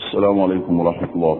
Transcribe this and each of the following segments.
السلام عليكم ورحمة الله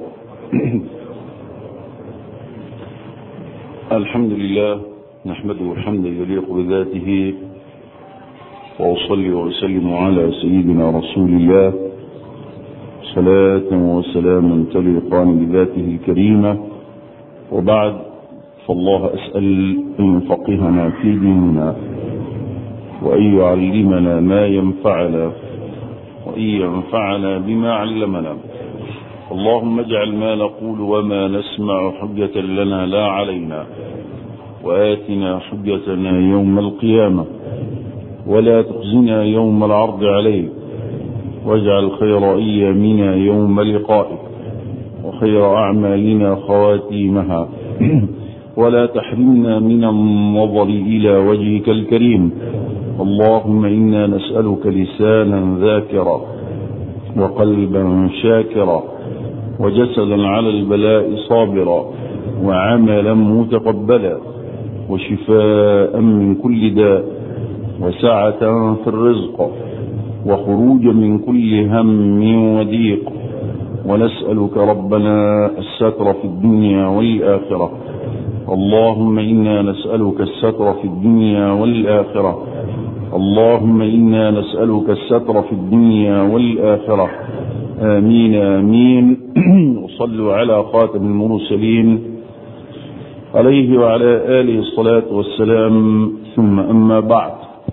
الحمد لله نحمده حمدا يليق بذاته وأصلي وأسلم على سيدنا رسول الله صلاة وسلاما تليقان بذاته الكريمة وبعد فالله أسأل أن يفقهنا في ديننا وأن يعلمنا ما ينفعنا وأن ينفعنا بما علمنا اللهم اجعل ما نقول وما نسمع حجة لنا لا علينا وآتنا حجتنا يوم القيامة ولا تخزنا يوم العرض عليك واجعل خير أيامنا يوم لقائك وخير أعمالنا خواتيمها ولا تحرمنا من النظر إلى وجهك الكريم اللهم إنا نسألك لسانا ذاكرا وقلبا شاكرا وجسدا على البلاء صابرا وعملا متقبلا وشفاء من كل داء وسعة في الرزق وخروجا من كل هم وضيق ونسألك ربنا الستر في الدنيا والآخرة اللهم إنا نسألك الستر في الدنيا والآخرة اللهم إنا نسألك الستر في الدنيا والآخرة آمين آمين وصلوا على خاتم المرسلين عليه وعلى آله الصلاة والسلام ثم أما بعد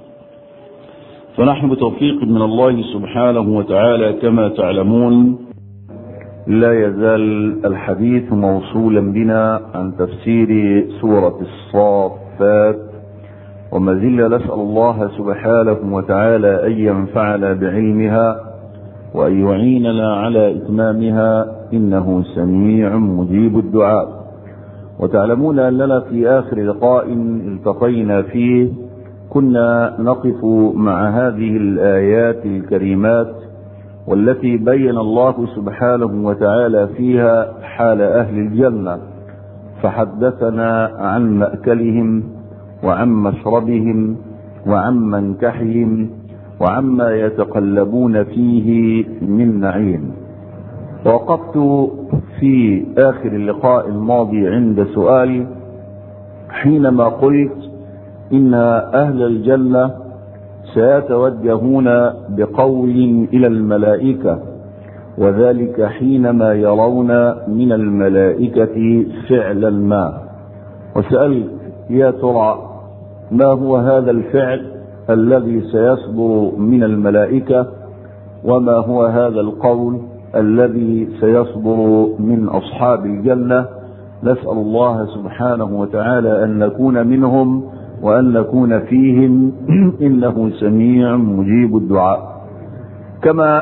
فنحن بتوفيق من الله سبحانه وتعالى كما تعلمون لا يزال الحديث موصولا بنا عن تفسير سورة الصافات وما زلنا نسأل الله سبحانه وتعالى أن ينفعنا بعلمها وأن يعيننا على إتمامها إنه سميع مجيب الدعاء وتعلمون أننا في آخر لقاء التقينا فيه كنا نقف مع هذه الآيات الكريمات والتي بين الله سبحانه وتعالى فيها حال أهل الجنة فحدثنا عن مأكلهم وعن مشربهم وعن منكحهم وعما يتقلبون فيه من نعيم وقفت في آخر اللقاء الماضي عند سؤال حينما قلت إن أهل الجنة سيتوجهون بقول إلى الملائكة وذلك حينما يرون من الملائكة فعل ما وسألت يا ترى ما هو هذا الفعل الذي سيصدر من الملائكة وما هو هذا القول الذي سيصدر من أصحاب الجنة نسأل الله سبحانه وتعالى أن نكون منهم وأن نكون فيهم إنه سميع مجيب الدعاء كما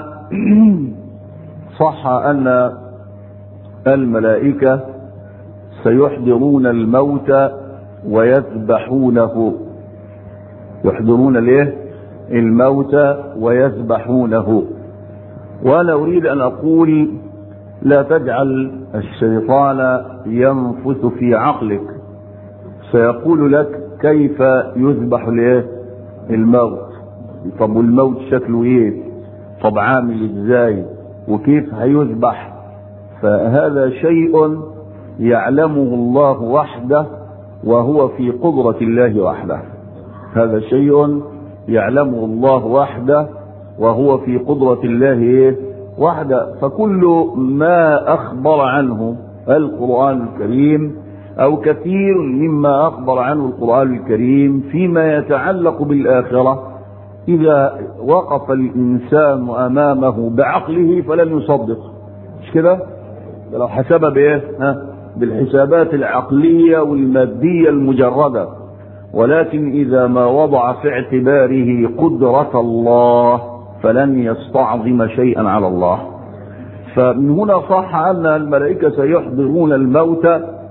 صح أن الملائكة سيحضرون الموت ويذبحونه يحضرون الايه الموت ويذبحونه وانا اريد ان اقول لا تجعل الشيطان ينفث في عقلك سيقول لك كيف يذبح الايه الموت طب والموت شكله ايه طب عامل ازاي وكيف هيذبح فهذا شيء يعلمه الله وحده وهو في قدرة الله وحده هذا شيء يعلمه الله وحده وهو في قدرة الله وحده فكل ما أخبر عنه القرآن الكريم أو كثير مما أخبر عنه القرآن الكريم فيما يتعلق بالآخرة إذا وقف الإنسان أمامه بعقله فلن يصدق مش كده؟ لو حسب بإيه؟ ها؟ بالحسابات العقلية والمادية المجردة ولكن إذا ما وضع في اعتباره قدرة الله فلن يستعظم شيئا على الله فمن هنا صح أن الملائكة سيحضرون الموت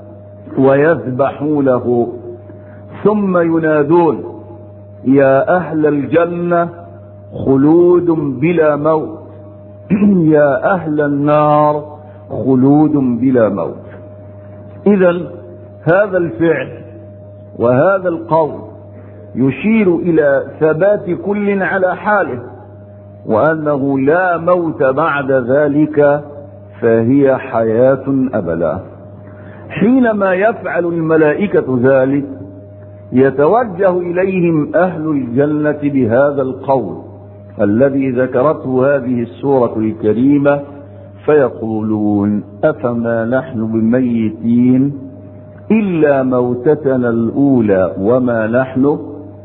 ويذبحونه ثم ينادون يا أهل الجنة خلود بلا موت يا أهل النار خلود بلا موت إذا هذا الفعل وهذا القول يشير إلى ثبات كل على حاله وأنه لا موت بعد ذلك فهي حياة أبدا حينما يفعل الملائكة ذلك يتوجه إليهم أهل الجنة بهذا القول الذي ذكرته هذه السورة الكريمة فيقولون أفما نحن بميتين إلا موتتنا الأولى وما نحن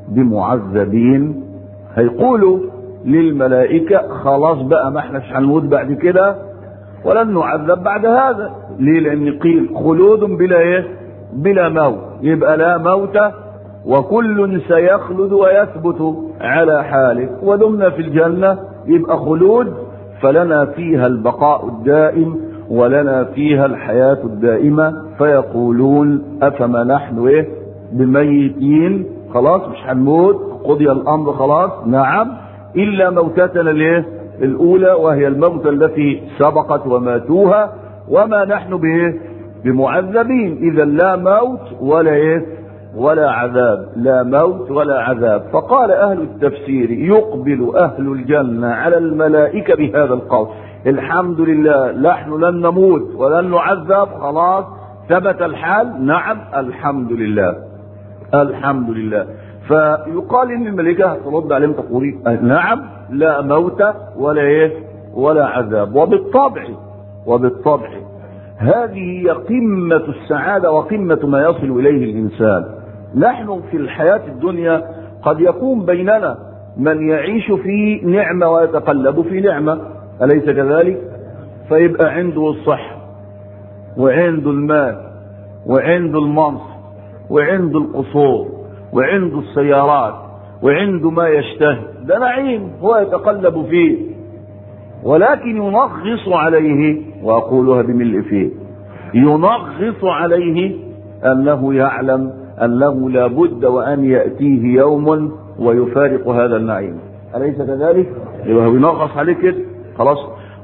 بمعذبين هيقولوا للملائكة خلاص بقى ما احناش هنموت بعد كده ولن نعذب بعد هذا ليه لأن قيل خلود بلا ايه بلا موت يبقى لا موت وكل سيخلد ويثبت على حاله ودمنا في الجنة يبقى خلود فلنا فيها البقاء الدائم ولنا فيها الحياة الدائمة فيقولون أفما نحن إيه بميتين خلاص مش هنموت قضي الأمر خلاص نعم إلا موتتنا الإيه الأولى وهي الموت التي سبقت وماتوها وما نحن بإيه بمعذبين إذا لا موت ولا إيه ولا عذاب لا موت ولا عذاب فقال أهل التفسير يقبل أهل الجنة على الملائكة بهذا القول الحمد لله نحن لن نموت ولن نعذب خلاص ثبت الحال نعم الحمد لله الحمد لله فيقال ان الملائكه ترد عليهم تقول نعم لا موت ولا ايه ولا عذاب وبالطبع وبالطبع هذه هي قمة السعادة وقمة ما يصل إليه الإنسان نحن في الحياة الدنيا قد يكون بيننا من يعيش في نعمة ويتقلب في نعمة أليس كذلك فيبقى عنده الصحة وعنده المال وعنده المنصب وعنده القصور وعنده السيارات وعنده ما يشتهي ده نعيم هو يتقلب فيه ولكن ينغص عليه واقولها بملء فيه ينغص عليه انه يعلم انه لا بد وان ياتيه يوم ويفارق هذا النعيم اليس كذلك يبقى هو ينغص عليه كده خلاص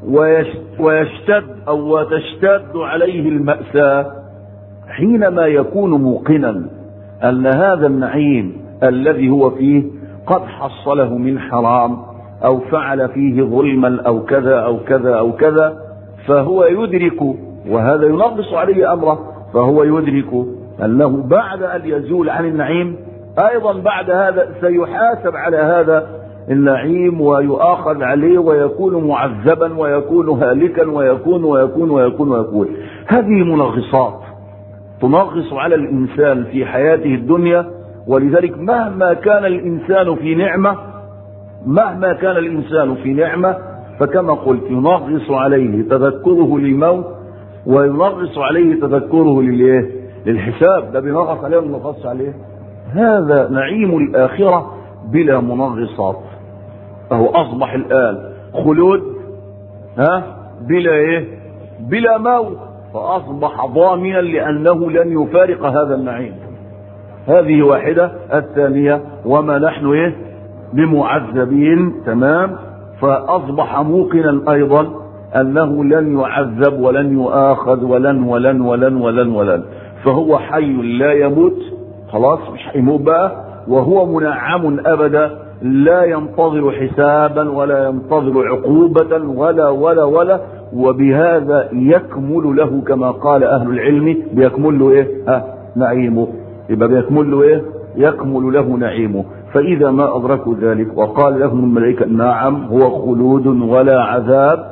ويشتد او وتشتد عليه الماساه حينما يكون موقنا ان هذا النعيم الذي هو فيه قد حصله من حرام او فعل فيه ظلما او كذا او كذا او كذا فهو يدرك وهذا ينغص عليه امره فهو يدرك انه بعد ان يزول عن النعيم ايضا بعد هذا سيحاسب على هذا النعيم ويؤاخذ عليه ويكون معذبا ويكون هالكا ويكون ويكون ويكون ويكون هذه منغصات تنغص على الانسان في حياته الدنيا ولذلك مهما كان الانسان في نعمه مهما كان الانسان في نعمه فكما قلت ينغص عليه تذكره للموت وينغص عليه تذكره للايه؟ للحساب ده بينغص عليه ولا بينغص عليه؟ هذا نعيم الاخره بلا منغصات اهو اصبح الان خلود ها بلا ايه؟ بلا موت فاصبح ضامنا لانه لن يفارق هذا النعيم هذه واحده الثانيه وما نحن ايه؟ بمعذبين تمام فأصبح موقنا أيضا أنه لن يعذب ولن يؤاخذ ولن ولن ولن ولن ولن فهو حي لا يموت خلاص مش هيموت بقى وهو منعم أبدا لا ينتظر حسابا ولا ينتظر عقوبة ولا ولا ولا وبهذا يكمل له كما قال أهل العلم بيكمل له إيه؟ ها نعيمه يبقى بيكمل له إيه؟ يكمل له نعيمه فإذا ما أدركوا ذلك وقال لهم الملائكة نعم هو خلود ولا عذاب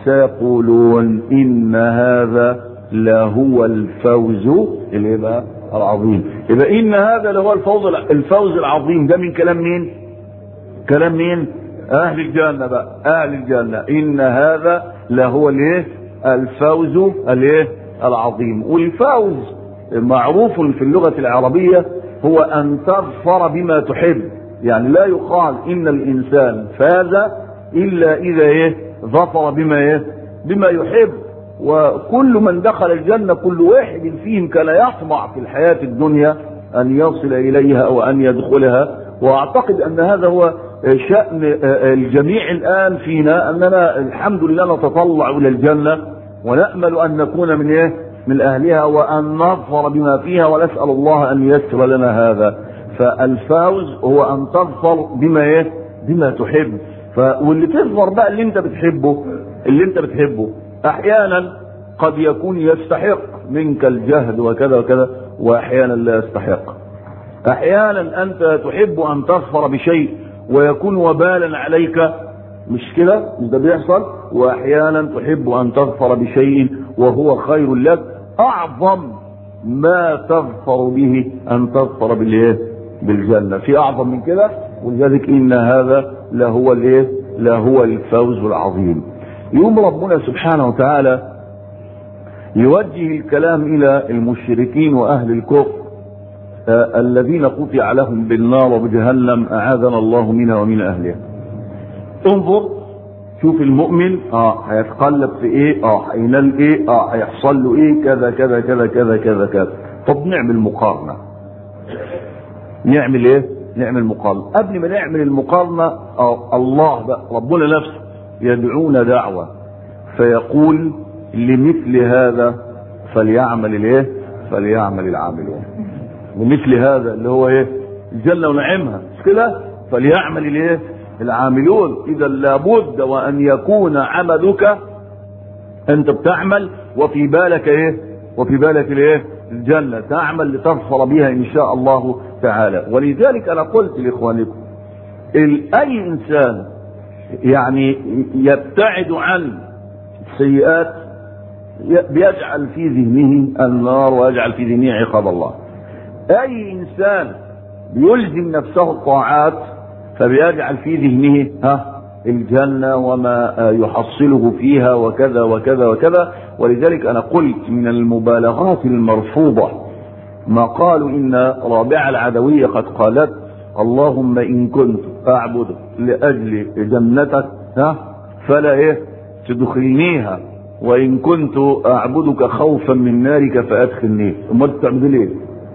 سيقولون إن هذا لهو الفوز اللي بقى العظيم يبقى إن هذا لهو الفوز الفوز العظيم ده من كلام مين؟ كلام مين؟ أهل الجنة بقى أهل الجنة إن هذا لهو الإيه؟ الفوز الإيه؟ العظيم والفوز معروف في اللغة العربية هو أن تظفر بما تحب يعني لا يقال ان الانسان فاز الا اذا ايه ظفر بما ايه بما يحب وكل من دخل الجنه كل واحد فيهم كان يطمع في الحياه الدنيا ان يصل اليها او ان يدخلها واعتقد ان هذا هو شان الجميع الان فينا اننا الحمد لله نتطلع الى الجنه ونامل ان نكون من ايه من اهلها وان نظفر بما فيها ونسال الله ان ييسر لنا هذا فالفوز هو ان تظفر بما ايه بما تحب ف... واللي تظفر بقى اللي انت بتحبه اللي انت بتحبه احيانا قد يكون يستحق منك الجهد وكذا وكذا واحيانا لا يستحق احيانا انت تحب ان تظفر بشيء ويكون وبالا عليك مش كده مش ده بيحصل واحيانا تحب ان تظفر بشيء وهو خير لك اعظم ما تظفر به ان تظفر بالايه بالجنه في اعظم من كده ولذلك ان هذا لهو الايه لهو الفوز العظيم يوم ربنا سبحانه وتعالى يوجه الكلام الى المشركين واهل الكفر آه الذين قطع لهم بالنار وبجهنم اعاذنا الله منها ومن اهلها انظر شوف المؤمن اه هيتقلب في ايه اه هينال ايه اه هيحصل له ايه كذا كذا كذا كذا كذا كذا طب نعمل مقارنه نعمل ايه نعمل مقارنه قبل ما نعمل المقارنه آه الله بقى ربنا نفسه يدعونا دعوه فيقول لمثل هذا فليعمل الايه فليعمل العاملون لمثل هذا اللي هو ايه الجنه ونعيمها مش كده فليعمل الايه العاملون اذا لابد وان يكون عملك انت بتعمل وفي بالك ايه وفي بالك الايه الجنة تعمل لتظفر بها ان شاء الله تعالى ولذلك انا قلت لاخوانكم اي انسان يعني يبتعد عن السيئات بيجعل في ذهنه النار ويجعل في ذهنه عقاب الله اي انسان بيلزم نفسه الطاعات فبيجعل في ذهنه ها الجنة وما يحصله فيها وكذا وكذا وكذا ولذلك أنا قلت من المبالغات المرفوضة ما قالوا إن رابعة العدوية قد قالت اللهم إن كنت أعبدك لأجل جنتك ها فلا إيه تدخلنيها وإن كنت أعبدك خوفا من نارك فأدخلني أمال تعبد ليه؟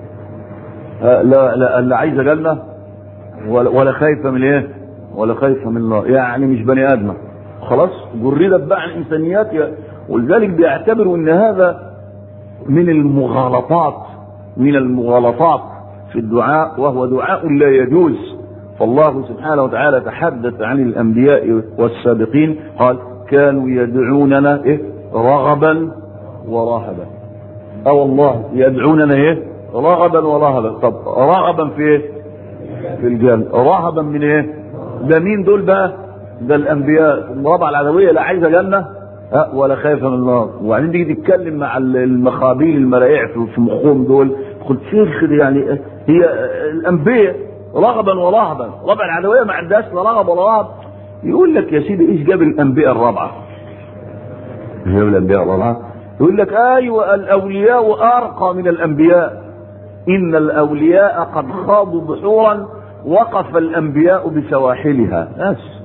لا لا لا عايزة جنة ولا, ولا خايفه من ايه ولا خايفه من الله يعني مش بني ادم خلاص جردت بقى عن الانسانيات ولذلك بيعتبروا ان هذا من المغالطات من المغالطات في الدعاء وهو دعاء لا يجوز فالله سبحانه وتعالى تحدث عن الانبياء والسابقين قال كانوا يدعوننا إيه؟ رغبا ورهبا اه والله يدعوننا ايه رغبا ورهبا طب رغبا في ايه في الجنة رهبا من ايه ده مين دول بقى ده الانبياء الرابعه العدويه لا عايزه جنه أه ولا خايفه من النار وبعدين تيجي تتكلم مع المخابيل المرائع في مخهم دول قلت شيخ يعني هي الانبياء رغبا ورهبا الرابعه العدويه ما عندهاش لا رغب ولا رهب يقول لك يا سيدي ايش جاب الانبياء الرابعه جاب الانبياء الرابعه يقول لك ايوه الاولياء ارقى من الانبياء ان الاولياء قد خاضوا بحورا وقف الانبياء بسواحلها بس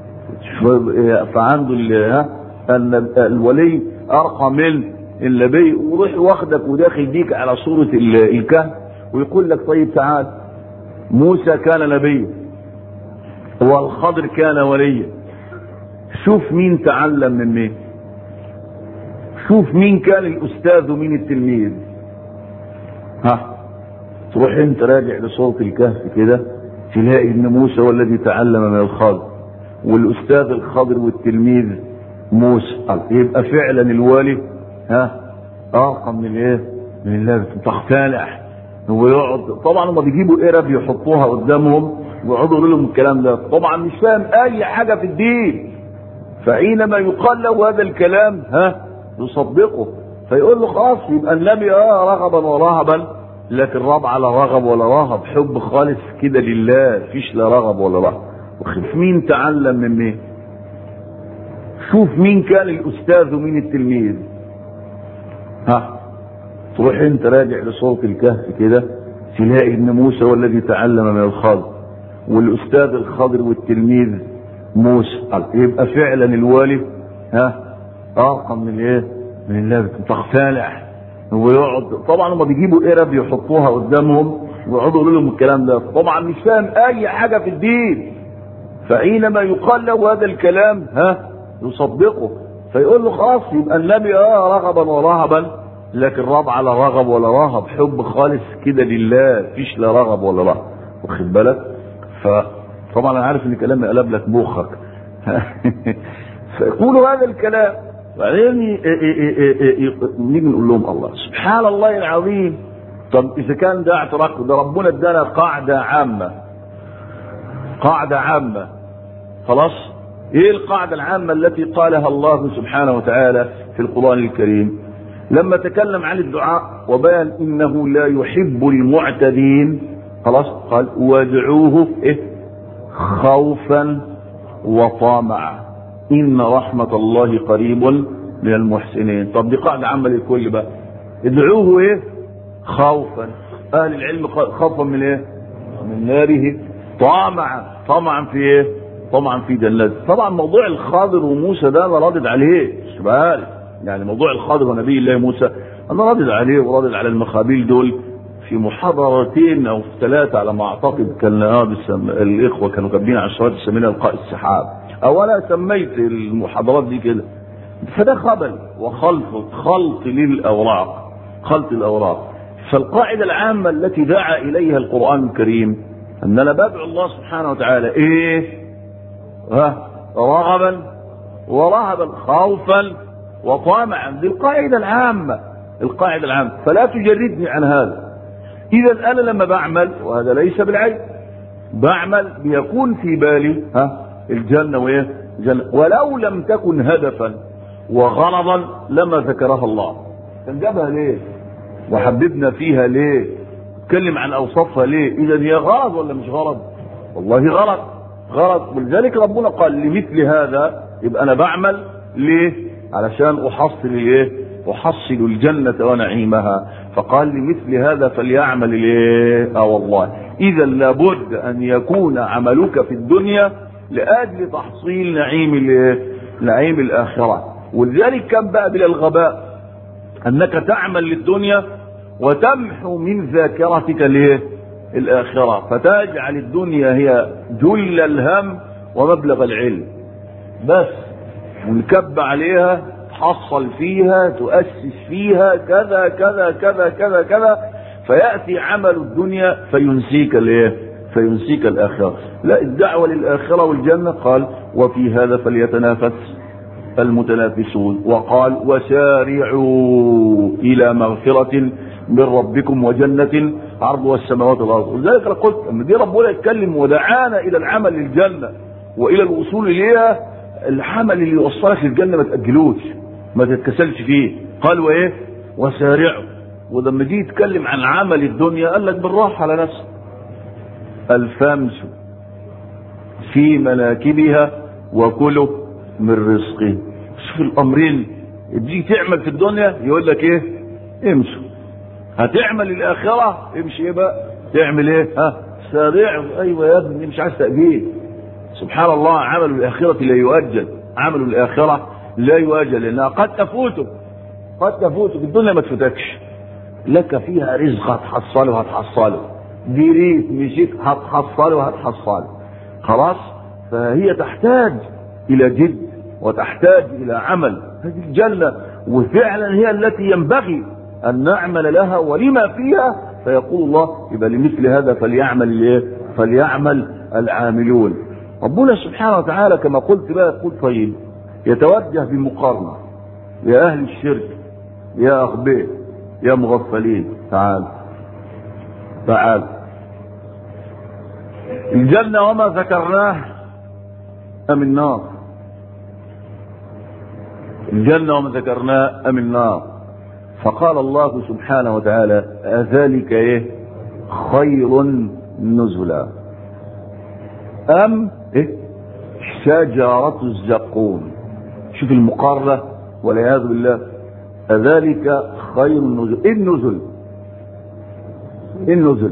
فعنده ان الولي ارقى من النبي وروح واخدك وداخل بيك على صورة الكهف ويقول لك طيب تعال موسى كان نبيا والخضر كان وليا شوف مين تعلم من مين شوف مين كان الاستاذ ومين التلميذ ها تروح انت راجع لصوت الكهف كده تلاقي ان موسى هو الذي تعلم من الخضر والاستاذ الخضر والتلميذ موسى يبقى فعلا الوالي ها ارقى من الايه من الله تختلع ويقعد طبعا هم بيجيبوا قرب يحطوها قدامهم ويقعدوا يقولوا لهم الكلام ده طبعا مش فاهم اي حاجه في الدين فحينما يقال له هذا الكلام ها يصدقه فيقول له خلاص يبقى النبي اه رغبا ورهبا لكن رابعة لا رغب ولا رهب حب خالص كده لله فيش لا رغب ولا رهب وخف مين تعلم من مين شوف مين كان الاستاذ ومين التلميذ ها تروح انت راجع لصوت الكهف كده تلاقي ان موسى هو الذي تعلم من الخضر والاستاذ الخضر والتلميذ موسى يبقى فعلا الوالي ها ارقى من الايه من الله تختلع ويقعد طبعا هم بيجيبوا قرب يحطوها قدامهم ويقعدوا يقولوا لهم الكلام ده طبعا مش فاهم اي حاجه في الدين فحينما يقال له هذا الكلام ها يصدقه فيقول له خلاص يبقى النبي اه رغبا ورهبا لكن رابعه لا رغب ولا رهب حب خالص كده لله فيش لا رغب ولا رهب واخد بالك فطبعا انا عارف ان كلامي قلب لك مخك فيقولوا هذا الكلام بعدين ي- ي- ي- ي- نيجي نقول لهم الله سبحان الله العظيم طب اذا كان ده اعتراف ده ربنا ادانا قاعده عامه قاعده عامه خلاص ايه القاعده العامه التي قالها الله سبحانه وتعالى في القران الكريم لما تكلم عن الدعاء وبان انه لا يحب المعتدين خلاص قال وادعوه ايه خوفا وطمعا ان رحمه الله قريب من المحسنين طب دي قاعده عامه للكل بقى ادعوه ايه خوفا اهل العلم قال خوفا من ايه من ناره طمعا طمعا في ايه طمعا في جنات طبعا موضوع الخاضر وموسى ده انا رادد عليه مش عارف يعني موضوع الخاضر ونبي الله موسى انا رادد عليه ورادد على المخابيل دول في محاضرتين او في ثلاثه على ما اعتقد كان اه بسم... الاخوه كانوا كاتبين على الشرايط سمينا لقاء السحاب او انا سميت المحاضرات دي كده فده خبل وخلط خلط للاوراق خلط الاوراق فالقاعده العامه التي دعا اليها القران الكريم ان انا بدعو الله سبحانه وتعالى ايه ها رغبا ورهبا خوفا وطمعا دي القاعده العامه القاعده العامه فلا تجردني عن هذا اذا انا لما بعمل وهذا ليس بالعيب بعمل بيكون في بالي ها الجنه وايه الجنه ولو لم تكن هدفا وغرضا لما ذكرها الله كان جابها ليه وحببنا فيها ليه اتكلم عن اوصافها ليه اذا هي غرض ولا مش غرض والله غرض غرض ولذلك ربنا قال لمثل هذا يبقى انا بعمل ليه علشان احصل ايه احصل الجنة ونعيمها فقال لمثل هذا فليعمل الايه اه والله اذا لابد ان يكون عملك في الدنيا لاجل تحصيل نعيم الايه نعيم الاخرة ولذلك كان بقى بلا الغباء انك تعمل للدنيا وتمحو من ذاكرتك الايه الاخره فتجعل الدنيا هي جل الهم ومبلغ العلم بس ونكب عليها تحصل فيها تؤسس فيها كذا كذا كذا كذا كذا فياتي عمل الدنيا فينسيك الايه فينسيك الاخره لا الدعوه للاخره والجنه قال وفي هذا فليتنافس المتنافسون وقال وسارعوا الى مغفره من ربكم وجنة عرضها السماوات والأرض ولذلك أنا قلت أما دي ربنا يتكلم ودعانا إلى العمل للجنة وإلى الوصول إليها العمل اللي يوصلك للجنة ما تأجلوش ما تتكسلش فيه قال وإيه وسارعوا ولما جه يتكلم عن عمل الدنيا قال لك بالراحة على نفسك الفمس في مناكبها وكلوا من رزقه شوف الأمرين تيجي تعمل في الدنيا يقول لك إيه امشوا هتعمل الاخره امشي ايه بقى تعمل ايه ها سارع ايوه يا ابني مش عايز تاجيل سبحان الله عمل الاخره لا يؤجل عمل الاخره لا يؤجل لانها قد تفوتك قد تفوتك الدنيا ما تفوتكش لك فيها رزق هتحصله هتحصله جريت مشيت هتحصله هتحصله خلاص فهي تحتاج الى جد وتحتاج الى عمل هذه الجنه وفعلا هي التي ينبغي أن نعمل لها ولما فيها فيقول الله يبقى لمثل هذا فليعمل الايه؟ فليعمل العاملون ربنا سبحانه وتعالى كما قلت بقى يقول طيب يتوجه بمقارنة يا أهل الشرك يا أغبياء يا مغفلين تعال تعال الجنة وما ذكرناه أم النار الجنة وما ذكرناه أم النار فقال الله سبحانه وتعالى أذلك إيه خير نزلا أم إيه شجرة الزقوم شوف المقارنة والعياذ بالله أذلك خير نزل إيه النزل إيه النزل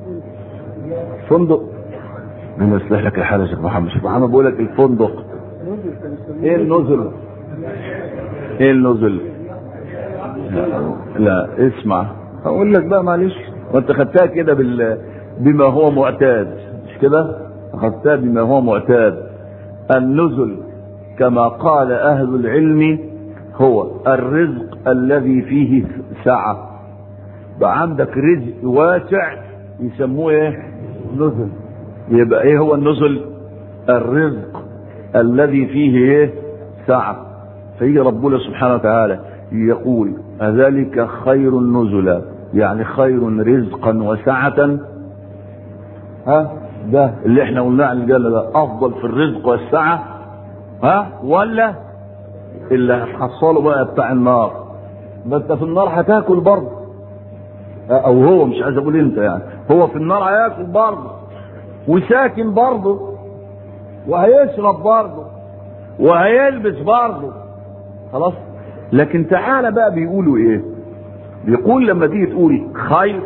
فندق من يصلح لك الحال يا شيخ محمد شيخ محمد بقول لك الفندق ايه النزل ايه النزل لا, لا اسمع اقول لك بقى معلش وانت خدتها كده بال بما هو معتاد مش كده اخذتها بما هو معتاد النزل كما قال اهل العلم هو الرزق الذي فيه سعة بقى عندك رزق واسع يسموه ايه نزل يبقى ايه هو النزل الرزق الذي فيه ايه سعة فيجي ربنا سبحانه وتعالى يقول أذلك خير نزلا يعني خير رزقا وسعة ها ده اللي احنا قلناه عن الجنة ده أفضل في الرزق والسعة ها ولا اللي هتحصله بقى بتاع النار ما انت في النار هتاكل برضه او هو مش عايز اقول انت يعني هو في النار هياكل برضه وساكن برضه وهيشرب برضه وهيلبس برضه خلاص لكن تعالى بقى بيقولوا ايه بيقول لما تيجي تقولي خير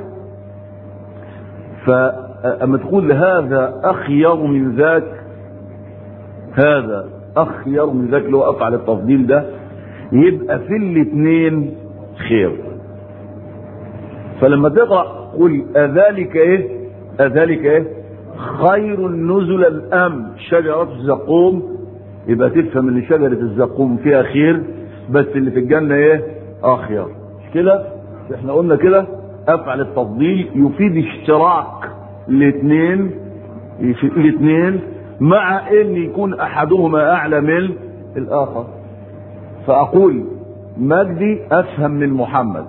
فاما تقول هذا اخير من ذاك هذا اخير من ذاك اللي هو افعل التفضيل ده يبقى في الاثنين خير فلما تقرا قل اذلك ايه اذلك ايه خير نزل الام شجره الزقوم يبقى تفهم ان شجره الزقوم فيها خير بس اللي في الجنه ايه اخير مش كده احنا قلنا كده افعل التفضيل يفيد اشتراك الاثنين الاثنين مع ان يكون احدهما اعلى من الاخر فاقول مجدي افهم من محمد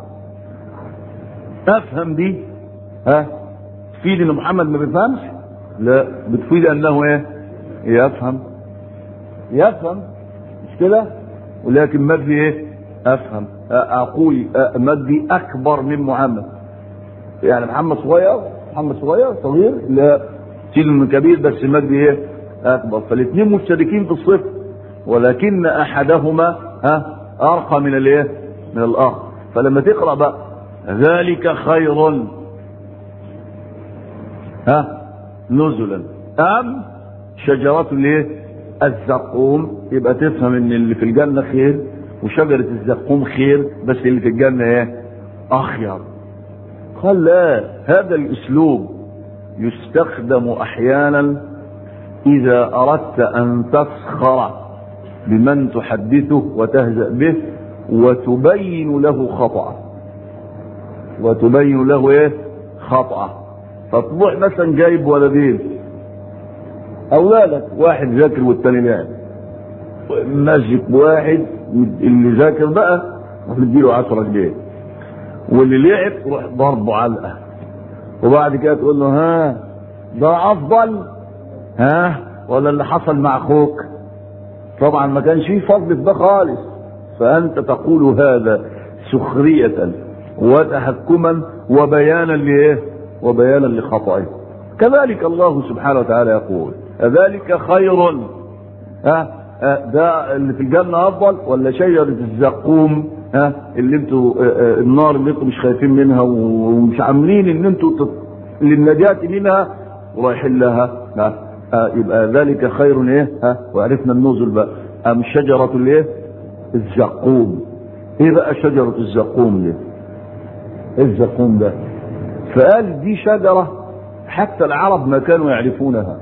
افهم دي ها تفيد ان محمد ما بيفهمش لا بتفيد انه ايه يفهم يفهم مش كده ولكن مجدي ايه افهم اقول مجدي اكبر من محمد يعني محمد صغير محمد صغير صغير لا شيل من كبير بس مجدي ايه اكبر فالاثنين مشتركين في الصفر ولكن احدهما ها ارقى من الايه من الاخر فلما تقرا بقى ذلك خير ها نزلا ام شجرة الايه الزقوم يبقى تفهم ان اللي في الجنة خير وشجرة الزقوم خير بس اللي في الجنة ايه اخير قال لا هذا الاسلوب يستخدم احيانا اذا اردت ان تسخر بمن تحدثه وتهزأ به وتبين له خطأه وتبين له ايه خطأه فتروح مثلا جايب ولدين اولادك واحد ذاكر والتاني لعب ماسك واحد اللي ذاكر بقى نديله 10 جنيه واللي لعب روح ضربه علقه وبعد كده تقول له ها ده افضل ها ولا اللي حصل مع اخوك طبعا ما كانش فيه فضل في ده خالص فانت تقول هذا سخريه وتحكما وبيانا لايه وبيانا لخطئه كذلك الله سبحانه وتعالى يقول أذلك خير ها ده اللي في الجنة أفضل ولا شجرة الزقوم ها اللي انتوا النار اللي انتوا مش خايفين منها ومش عاملين ان انتوا للنجاة منها ورايحين لها ها يبقى ذلك خير ايه ها وعرفنا النزل بقى ام شجرة الايه الزقوم ايه بقى شجرة الزقوم دي ايه الزقوم ده فقال دي شجرة حتى العرب ما كانوا يعرفونها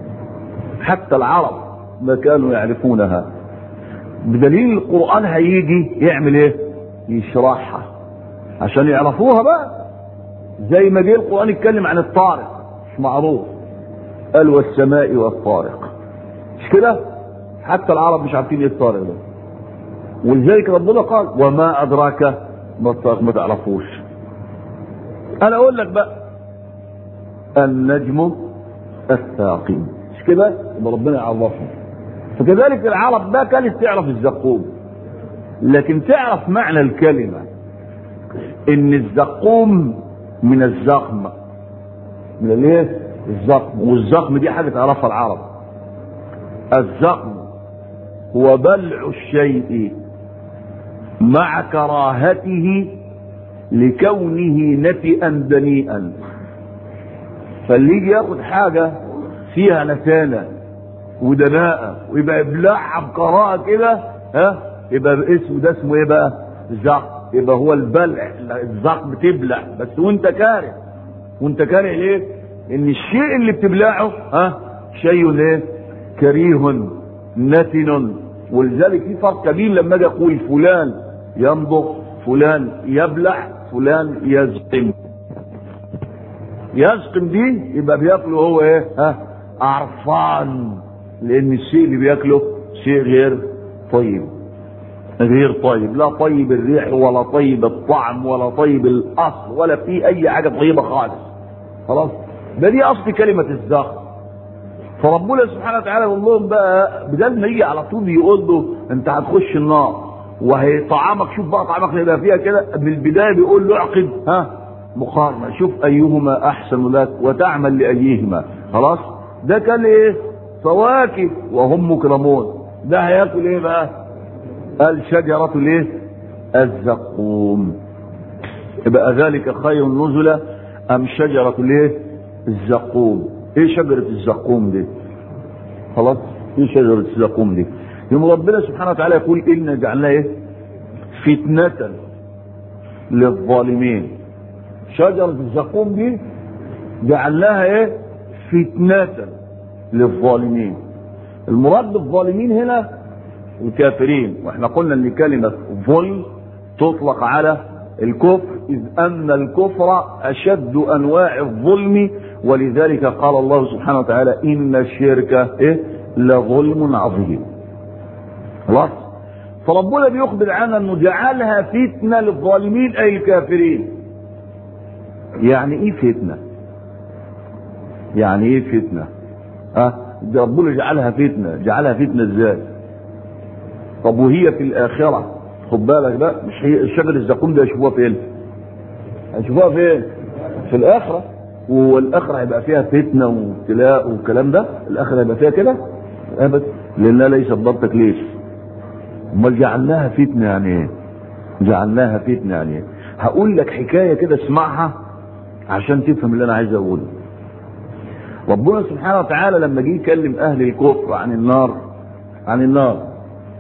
حتى العرب ما كانوا يعرفونها بدليل القرآن هيجي يعمل ايه يشرحها عشان يعرفوها بقى زي ما جه القرآن يتكلم عن الطارق مش معروف قال والسماء والطارق مش كده حتى العرب مش عارفين ايه الطارق ده ولذلك ربنا قال وما ادراك ما الطارق ما تعرفوش انا اقول لك بقى النجم الثاقب مش كده يبقى ربنا يعرفهم فكذلك العرب ما كانت تعرف الزقوم لكن تعرف معنى الكلمة ان الزقوم من الزخم من الايه الزخم والزخم دي حاجة تعرفها العرب الزخم هو بلع الشيء مع كراهته لكونه نتئا دنيئا فاللي يجي ياخد حاجة فيها نتانة ودناءة ويبقى يبلعها بقراءة كده ها يبقى اسمه ده اسمه ايه بقى؟ زق يبقى هو البلع الزق بتبلع بس وانت كاره وانت كاره ليه؟ ان الشيء اللي بتبلعه ها شيء ايه؟ كريه نتن ولذلك في فرق كبير لما اجي اقول فلان يمضغ فلان يبلع فلان يزقم يزقم دي يبقى بياكله هو ايه ها عرفان لان الشيء اللي بياكله شيء غير طيب غير طيب لا طيب الريح ولا طيب الطعم ولا طيب الاصل ولا في اي حاجه طيبه خالص خلاص ده دي اصل كلمه الزخم فربنا سبحانه وتعالى يقول لهم بقى بدل ما يجي على طول يقول له انت هتخش النار وهي طعامك شوف بقى طعامك هيبقى فيها كده من البدايه بيقول له اعقد ها مقارنه شوف ايهما احسن لك وتعمل لايهما خلاص ده كان ايه فواكه وهم مكرمون ده هياكل ايه بقى الشجرة الايه الزقوم يبقى ذلك خير نزلا ام شجرة الايه الزقوم ايه شجرة الزقوم دي خلاص ايه شجرة الزقوم دي يوم ربنا سبحانه وتعالى يقول إنا جعلناها ايه فتنة للظالمين شجرة الزقوم دي جعلناها ايه فتنة للظالمين المراد بالظالمين هنا الكافرين واحنا قلنا ان كلمة ظلم تطلق على الكفر اذ ان الكفر اشد انواع الظلم ولذلك قال الله سبحانه وتعالى ان الشرك ايه لظلم عظيم خلاص فربنا بيخبر عنا انه جعلها فتنة للظالمين اي الكافرين يعني ايه فتنة يعني ايه فتنة ها ده ربنا جعلها فتنة جعلها فتنة ازاي طب وهي في الاخرة خد بالك بقى مش هي الشجر الزقوم ده يشوفوها فين هيشوفوها فين في الاخرة والاخرة هيبقى فيها فتنة وابتلاء والكلام ده الاخرة هيبقى فيها كده ابدا لانها ليست دار تكليف امال جعلناها فتنة يعني ايه جعلناها فتنة يعني ايه هقول لك حكاية كده اسمعها عشان تفهم اللي انا عايز اقوله ربنا سبحانه وتعالى لما جه يكلم اهل الكفر عن النار عن النار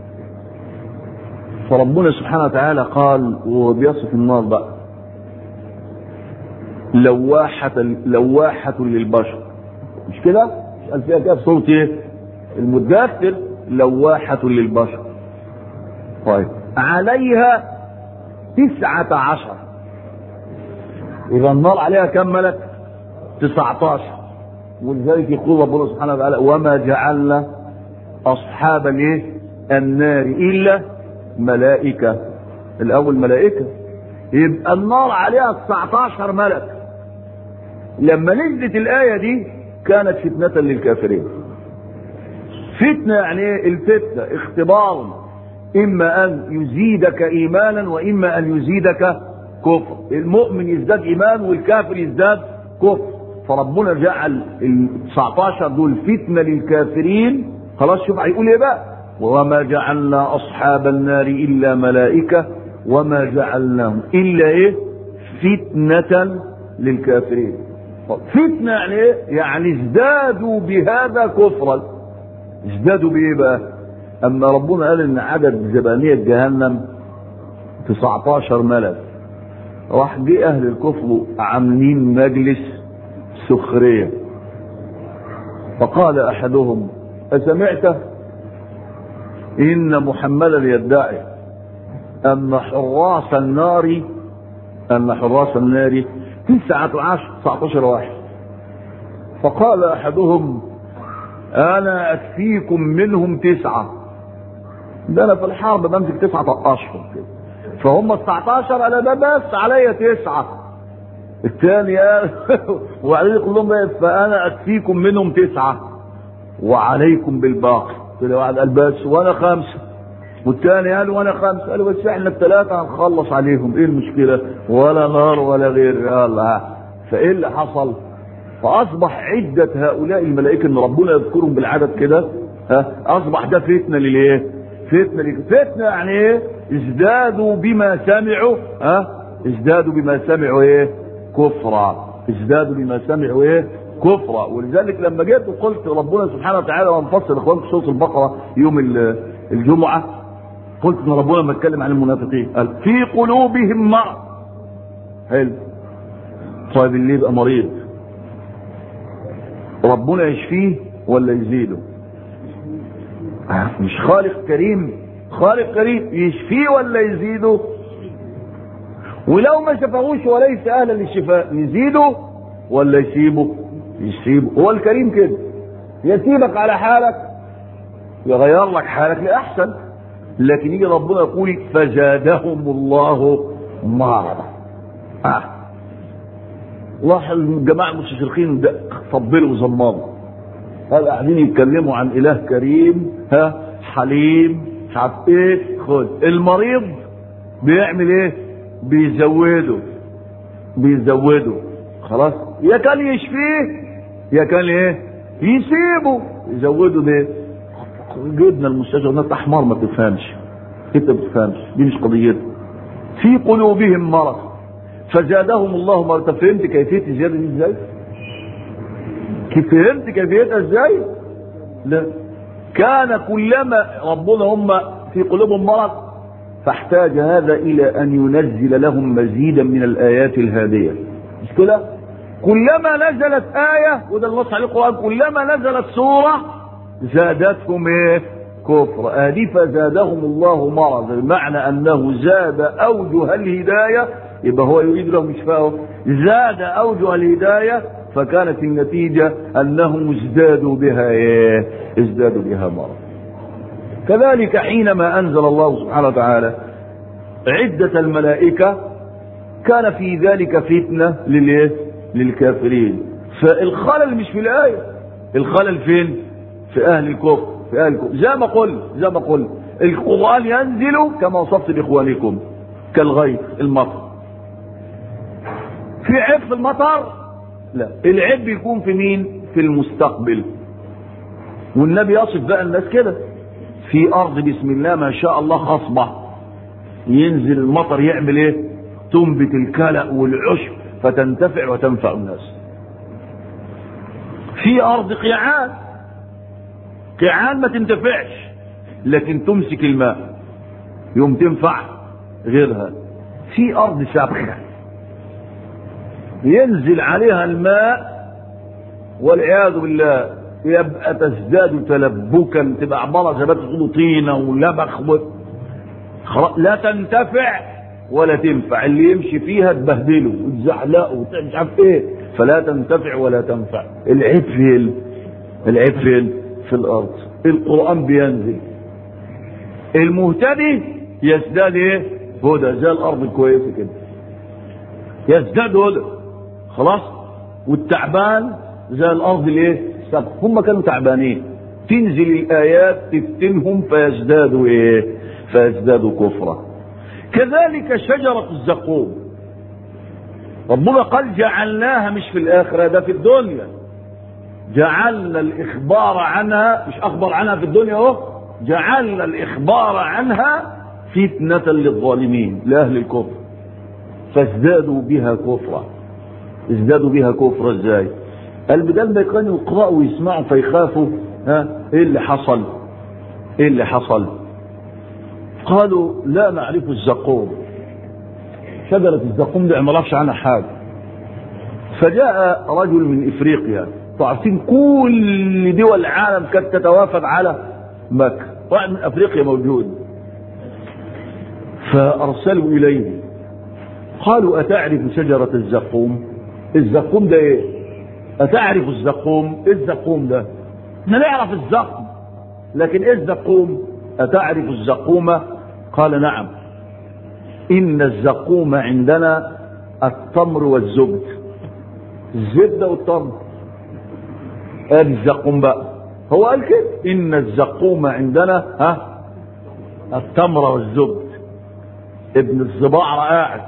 فربنا سبحانه وتعالى قال وهو بيصف النار بقى لواحة لواحة للبشر مش كده؟ مش قال فيها كده في صورة ايه؟ المدثر لواحة للبشر طيب عليها تسعة عشر إذا النار عليها كم ملك؟ تسعة عشر ولذلك يقول ربنا سبحانه وتعالى وما جعلنا أصحاب الايه؟ النار إلا ملائكة الأول ملائكة يبقى النار عليها 19 ملك لما نزلت الآية دي كانت فتنة للكافرين فتنة يعني ايه الفتنة اختبار إما أن يزيدك إيمانا وإما أن يزيدك كفر المؤمن يزداد إيمان والكافر يزداد كفر فربنا جعل ال 19 دول فتنة للكافرين خلاص شوف هيقول ايه بقى وما جعلنا اصحاب النار الا ملائكه وما جعلناهم الا ايه فتنه للكافرين فتنه يعني ايه يعني ازدادوا بهذا كفرا ازدادوا بايه بقى اما ربنا قال ان عدد زبانيه جهنم 19 ملك راح جه اهل الكفر عاملين مجلس سخريه فقال احدهم اسمعته إن محمدا يدعي أن حراس النار أن حراس النار تسعة عشر تسعة عشر واحد فقال أحدهم أنا أكفيكم منهم تسعة ده أنا في الحرب بمسك تسعة أشهر فهم التسعة عشر أنا ده بس عليا تسعة الثاني قال وبعدين يقول لهم فأنا أكفيكم منهم تسعة وعليكم بالباقي كل واحد قال بس وانا خمسه والثاني قال وانا خمسه قالوا بس احنا الثلاثه هنخلص عليهم ايه المشكله ولا نار ولا غير يلا فايه اللي حصل فاصبح عده هؤلاء الملائكه ان ربنا يذكرهم بالعدد كده ها اصبح ده فتنه للايه فتنه لك فتنه يعني ايه ازدادوا بما سمعوا ها ازدادوا بما سمعوا ايه كفرا ازدادوا بما سمعوا ايه كفرا ولذلك لما جيت وقلت ربنا سبحانه وتعالى وانفصل اخوان في سوره البقره يوم الجمعه قلت ان ربنا لما اتكلم عن المنافقين قال في قلوبهم مرض حلو طيب اللي يبقى مريض ربنا يشفيه ولا يزيده مش خالق كريم خالق كريم يشفيه ولا يزيده ولو ما شفاهوش وليس اهلا للشفاء يزيده ولا يسيبه يسيبه هو الكريم كده يسيبك على حالك يغير لك حالك لاحسن لكن يجي ربنا يقول فزادهم الله مرضا آه. لاحظ الجماعة المستشرقين ده طبلوا وزمروا هذا قاعدين يتكلموا عن اله كريم ها حليم مش عارف ايه خد المريض بيعمل ايه بيزوده بيزوده خلاص يا كان يشفيه يا كان ايه يسيبه يزوده ليه جبنا المستشفى الناس احمر ما تفهمش انت ما بتفهمش دي مش قضيتها في قلوبهم مرض فزادهم الله مرض فهمت كيفيه الزياده دي ازاي كيف فهمت كيفيتها ازاي لا كان كلما ربنا هم في قلوبهم مرض فاحتاج هذا الى ان ينزل لهم مزيدا من الايات الهاديه مش كده كلما نزلت ايه وده النص عليه القران كلما نزلت سوره زادتهم ايه كفر ادي فزادهم الله مرضا بمعنى انه زاد اوجه الهدايه يبقى هو يريد لهم اشفاءه زاد اوجه الهدايه فكانت النتيجه انهم ازدادوا بها ايه ازدادوا بها مرض كذلك حينما انزل الله سبحانه وتعالى عده الملائكه كان في ذلك فتنه للايه للكافرين فالخلل مش في الايه الخلل فين في اهل الكفر في اهل الكفر زي ما قلت زي ما قلت القران ينزل كما وصفت باخوانكم كالغيث المطر في عيب في المطر لا العيب بيكون في مين في المستقبل والنبي يصف بقى الناس كده في ارض بسم الله ما شاء الله خصبه ينزل المطر يعمل ايه تنبت الكلأ والعشب فتنتفع وتنفع الناس في ارض قيعان قيعان ما تنتفعش لكن تمسك الماء يوم تنفع غيرها في ارض سابخه ينزل عليها الماء والعياذ بالله يبقى تزداد تلبكا تبقى عباره زي ما تقولوا طينه ولبخ و... لا تنتفع ولا تنفع اللي يمشي فيها تبهدله وتزحلقه مش عارف ايه فلا تنتفع ولا تنفع العيب فين العيب فين في الارض القران بينزل المهتدي يزداد ايه هدى زي الارض الكويسه كده يزداد هدى خلاص والتعبان زي الارض الايه السبق هم كانوا تعبانين تنزل الايات تفتنهم فيزدادوا ايه فيزدادوا كفرا كذلك شجرة الزقوم ربنا قال جعلناها مش في الآخرة ده في الدنيا جعلنا الإخبار عنها مش أخبر عنها في الدنيا أهو جعلنا الإخبار عنها فتنة للظالمين لأهل الكفر فازدادوا بها كفرا ازدادوا بها كفرا ازاي قال بدل ما كانوا يقرأوا ويسمعوا فيخافوا ها ايه اللي حصل ايه اللي حصل قالوا لا نعرف الزقوم شجرة الزقوم دي ما نعرفش عنها حاجة فجاء رجل من افريقيا تعرفين كل دول العالم كانت تتوافد على مكة واحد من افريقيا موجود فارسلوا اليه قالوا اتعرف شجرة الزقوم الزقوم ده ايه اتعرف الزقوم ايه الزقوم ده احنا نعرف الزقم لكن ايه الزقوم اتعرف الزقوم قال نعم ان الزقوم عندنا التمر والزبد الزبدة والتمر ادي الزقوم بقى هو قال كده ان الزقوم عندنا ها التمر والزبد ابن الزباعرة قاعد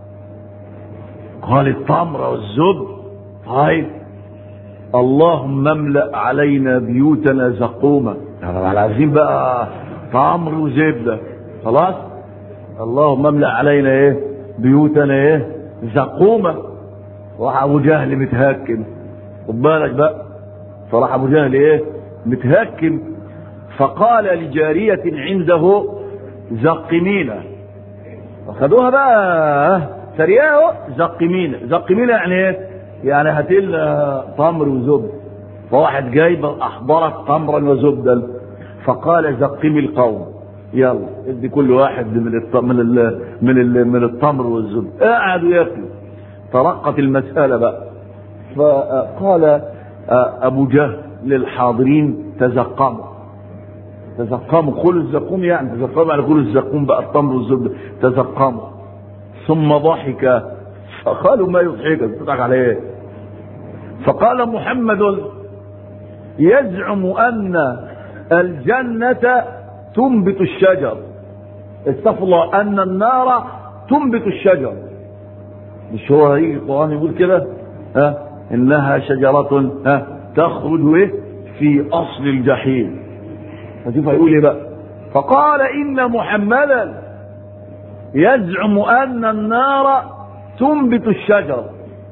قال التمر والزبد طيب اللهم املأ علينا بيوتنا زقوما عايزين بقى تمر وزبدة خلاص اللهم املأ علينا ايه بيوتنا ايه زقومة راح ابو جهل متهكم خد بالك بقى فراح ابو جهل ايه متهكم فقال لجارية عنده زقمينا خدوها بقى سريعه زقمينا زقمينا يعني ايه يعني هات لنا تمر وزبد فواحد جايب احضرت تمرا وزبدا فقال زقمي القوم يلا ادي كل واحد من الط... من ال... من ال... من التمر والزبد قعدوا ياكلوا ترقت المساله بقى فقال ابو جهل للحاضرين تزقموا تزقموا كل الزقوم يعني تزقموا على كل الزقوم بقى التمر والزبده تزقموا ثم ضحك فقالوا ما يضحك تضحك على ايه فقال محمد يزعم ان الجنة تنبت الشجر استغفر الله ان النار تنبت الشجر مش هو هيجي القرآن يقول كده ها انها شجرة ها تخرج ايه في اصل الجحيم فشوف هيقول ايه بقى فقال ان محمدا يزعم ان النار تنبت الشجر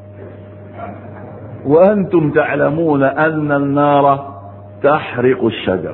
وانتم تعلمون ان النار تحرق الشجر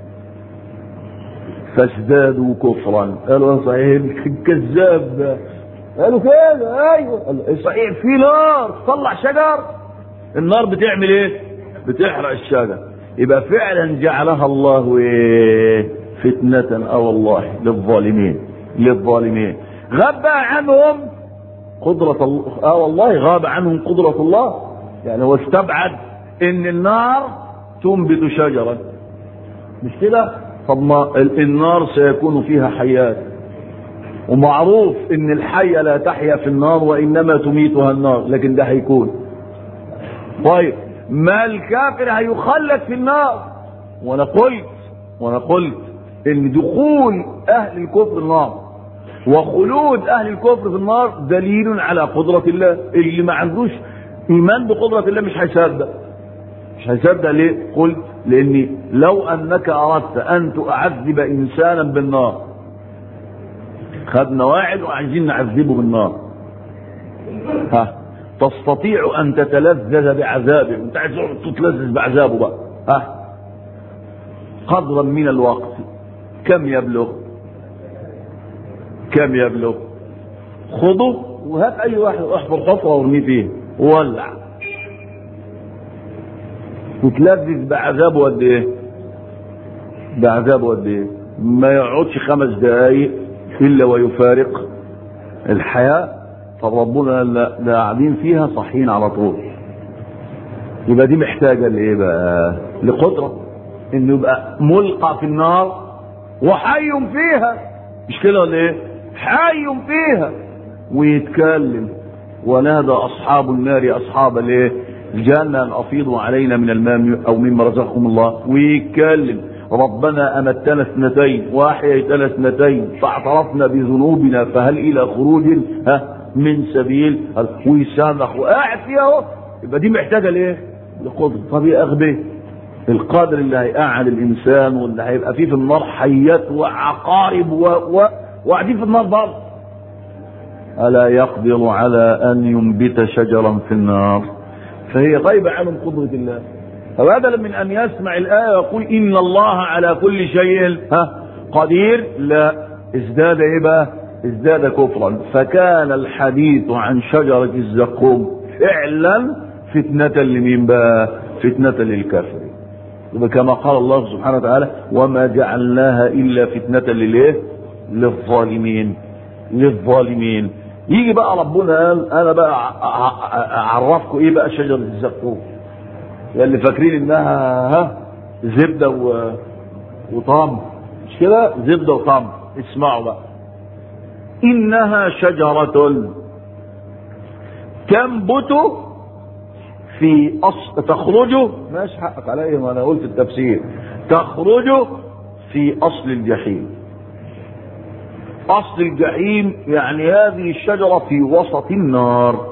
فازدادوا كفرا قالوا يا صحيح كذاب قالوا كده ايوه قال صحيح في نار تطلع شجر النار بتعمل ايه بتحرق الشجر يبقى فعلا جعلها الله ايه فتنة اه والله للظالمين للظالمين غاب بقى عنهم قدرة الله اه والله غاب عنهم قدرة الله يعني هو استبعد ان النار تنبت شجرا مش كده طب ما النار سيكون فيها حيات ومعروف ان الحية لا تحيا في النار وانما تميتها النار لكن ده هيكون طيب ما الكافر هيخلد في النار وانا قلت وانا قلت ان دخول اهل الكفر النار وخلود اهل الكفر في النار دليل على قدرة الله اللي ما عندوش ايمان بقدرة الله مش هيصدق مش هيصدق ليه قلت لاني لو انك اردت ان تعذب انسانا بالنار خدنا واحد وعايزين نعذبه بالنار ها تستطيع ان تتلذذ بعذابه انت عايز تتلذذ بعذابه بقى ها قدرا من الوقت كم يبلغ كم يبلغ خذه وهات اي واحد احفر حفره وارميه فيه وولع تتلذذ بعذابه قد ايه بعذابه قد ايه ما يقعدش خمس دقايق الا ويفارق الحياه طب ربنا لا قاعدين فيها صحيين على طول يبقى دي محتاجه لايه بقى لقدره انه يبقى ملقى في النار وحي فيها مش كده ولا ايه حي فيها ويتكلم ونادى اصحاب النار اصحاب الايه الجنه ان افيضوا علينا من الماء او مما رزقكم الله ويتكلم ربنا امتنا اثنتين واحييتنا اثنتين فاعترفنا بذنوبنا فهل الى خروج ها من سبيل ويسامح وقاعد فيها اهو يبقى دي محتاجه لايه؟ لقدره طب يا اغبيه القادر اللي هيقعد الانسان واللي هيبقى فيه في النار حيات وعقارب و... و... وقاعدين في النار برضه الا يقدر على ان ينبت شجرا في النار فهي غايبه عنهم قدره الله فبدلا من ان يسمع الايه ويقول ان الله على كل شيء ها قدير لا ازداد ايه بقى ازداد كفرا فكان الحديث عن شجره الزقوم فعلا فتنه لمين بقى فتنه للكافرين كما قال الله سبحانه وتعالى وما جعلناها الا فتنه للايه للظالمين للظالمين يجي بقى ربنا قال انا بقى اعرفكم ايه بقى شجره الزقوم اللي فاكرين انها ها زبده و... وطعم مش كده زبده وطعم اسمعوا بقى انها شجره تنبت في أصل تخرج ماشي حقك عليا ما انا قلت التفسير تخرج في اصل الجحيم اصل الجحيم يعني هذه الشجرة في وسط النار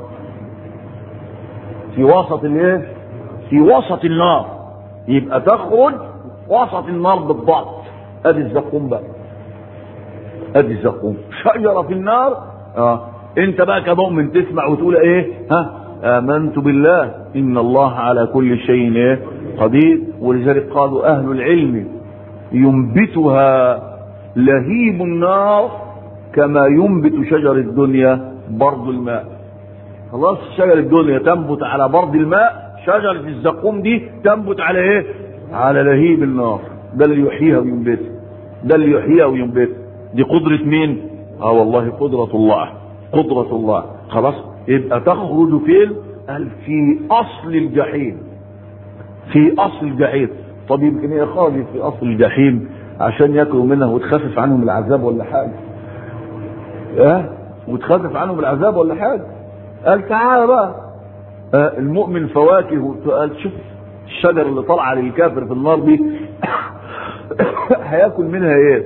في وسط الايه في وسط النار يبقى تخرج وسط النار بالضبط ادي الزقوم بقى ادي الزقوم شجرة في النار اه انت بقى كمؤمن تسمع وتقول ايه ها آمنت بالله إن الله على كل شيء إيه؟ قدير ولذلك قالوا أهل العلم ينبتها لهيب النار كما ينبت شجر الدنيا برد الماء خلاص شجر الدنيا تنبت على برد الماء شجرة الزقوم دي تنبت على ايه على لهيب النار ده اللي يحييها وينبتها ده اللي يحييها وينبتها دي قدرة مين اه والله قدرة الله قدرة الله خلاص يبقى تخرج فين قال في اصل الجحيم في اصل الجحيم طب يمكن هي خرجت في اصل الجحيم عشان ياكلوا منها وتخفف عنهم العذاب ولا حاجه اه وتخفف عنهم العذاب ولا حاجه قال تعالى بقى آه المؤمن فواكه قال شوف الشجر اللي طالعه للكافر في النار دي هياكل منها ايه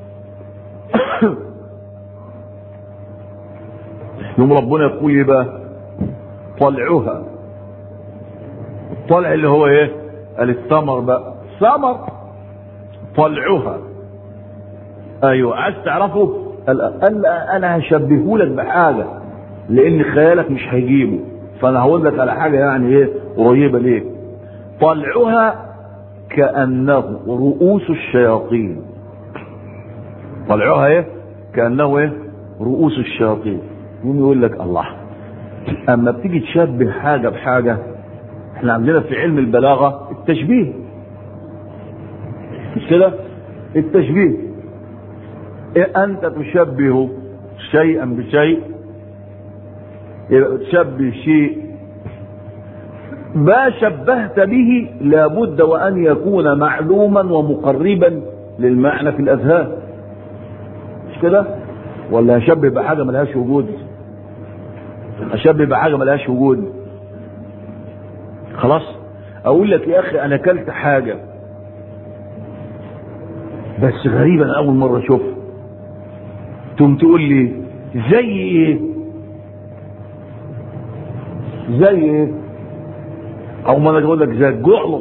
يوم ربنا يقول ايه بقى طلعها الطلع اللي هو ايه قال الثمر بقى ثمر طلعها ايوه عايز تعرفه قال قال انا هشبهه لك بحاجه لان خيالك مش هيجيبه فانا هقول لك على حاجه يعني ايه قريبه ليك طلعها كانه رؤوس الشياطين طلعها ايه كانه ايه رؤوس الشياطين يقوم يقول لك الله اما بتيجي تشبه حاجه بحاجه احنا عندنا في علم البلاغه التشبيه مش كده التشبيه إيه انت تشبه شيئا بشيء يبقى تشبه شيء ما شبهت به لابد وان يكون معلوما ومقربا للمعنى في الاذهان مش كده ولا هشبه بحاجه ملهاش وجود اشبه بحاجه ملهاش وجود خلاص اقول لك يا اخي انا اكلت حاجه بس غريبه انا اول مره اشوفها تقوم تقول لي زي ايه زي ايه او ما انا اقول لك زي الجعلص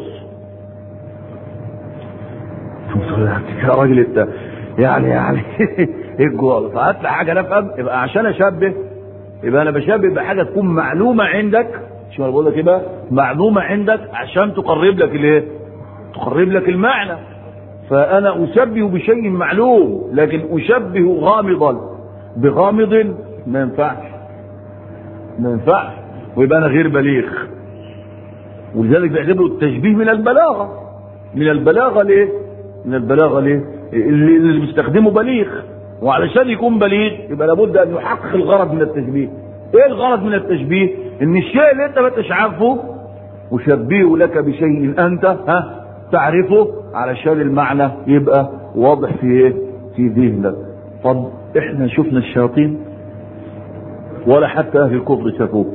يا راجل انت يعني يعني ايه الجعلص هات لي حاجه نفهم يبقى عشان اشبه يبقى انا بشبه بحاجه تكون معلومه عندك شو انا بقول لك ايه بقى معلومه عندك عشان تقرب لك الايه تقرب لك المعنى فانا اشبه بشيء معلوم لكن اشبه غامضا بغامض ما ينفعش ما ينفعش ويبقى انا غير بليغ ولذلك بيعتبروا التشبيه من البلاغه من البلاغه ليه؟ من البلاغه ليه؟ اللي, اللي بيستخدمه بليغ وعلشان يكون بليغ يبقى لابد ان يحقق الغرض من التشبيه ايه الغرض من التشبيه ان الشيء اللي انت ما انتش عارفه اشبهه لك بشيء انت ها تعرفه علشان المعنى يبقى واضح في ايه في ذهنك طب احنا شفنا الشياطين ولا حتى اهل الكفر شافوه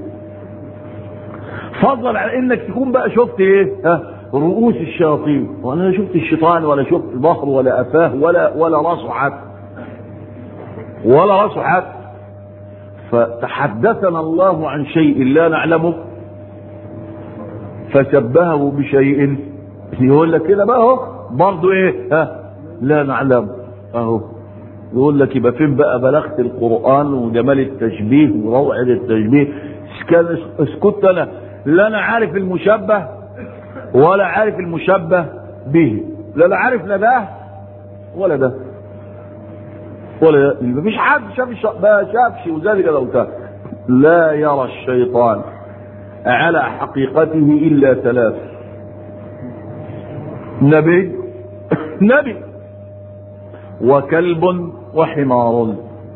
فضلا على انك تكون بقى شفت ايه ها رؤوس الشياطين وانا لا شفت الشيطان ولا شفت البحر ولا افاه ولا ولا راسه حتى ولا راسه حتى فتحدثنا الله عن شيء لا نعلمه فشبهه بشيء يقول لك كده بقى اهو برضه ايه ها لا نعلم اهو يقول لك يبقى فين بقى بلاغه القران وجمال التشبيه وروعه التشبيه كان اسكت انا لا انا عارف المشبه ولا عارف المشبه به لا انا عارف لا ده ولا ده ولا مفيش حد شاف ما شافش وذلك لو قلت لا يرى الشيطان على حقيقته الا ثلاث نبي نبي وكلب وحمار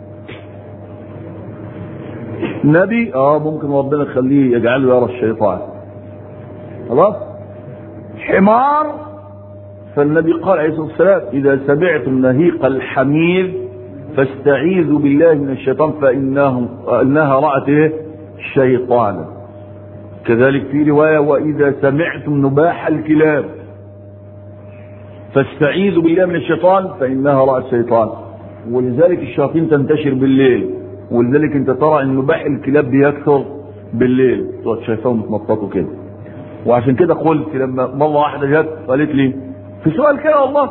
نبي اه ممكن ربنا يخليه يجعله يرى الشيطان خلاص حمار فالنبي قال عليه الصلاه والسلام اذا سمعتم نهيق الحمير فاستعيذوا بالله من الشيطان فانه انها رات ايه شيطانا كذلك في روايه واذا سمعتم نباح الكلاب فاستعيذوا بالله من الشيطان فانها رات شيطان ولذلك الشياطين تنتشر بالليل ولذلك انت ترى ان نباح الكلاب بيكثر بالليل تقعد شايفاهم متنططوا كده وعشان كده قلت لما مره واحده جت قالت لي في سؤال كده والله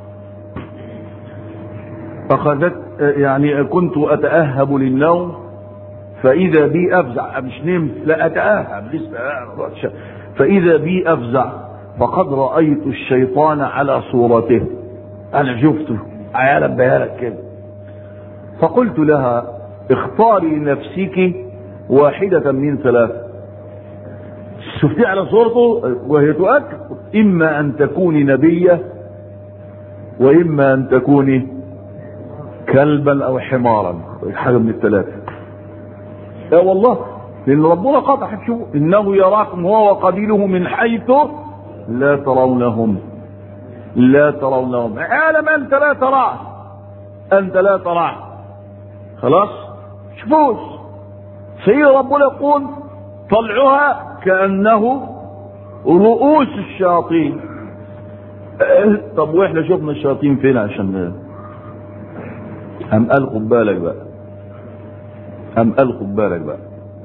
اخذت يعني كنت اتاهب للنوم فاذا بي افزع مش نمت لا اتاهب لسه فاذا بي افزع فقد رايت الشيطان على صورته انا شفته عيالا بيالك كده فقلت لها اختاري لنفسك واحدة من ثلاث شفتي على صورته وهي تؤكد إما أن تكوني نبية وإما أن تكوني كلبا أو حمارا حاجة من الثلاثة يا والله لأن ربنا قطع شو إنه يراكم هو وقبيله من حيث لا ترونهم لا ترونهم عالم انت لا تراه انت لا تراه خلاص شوفوش في ربنا يقول طلعها كانه رؤوس الشياطين اه، طب واحنا شفنا الشياطين فين عشان ام قال خد بالك بقى ام قال خد بالك بقى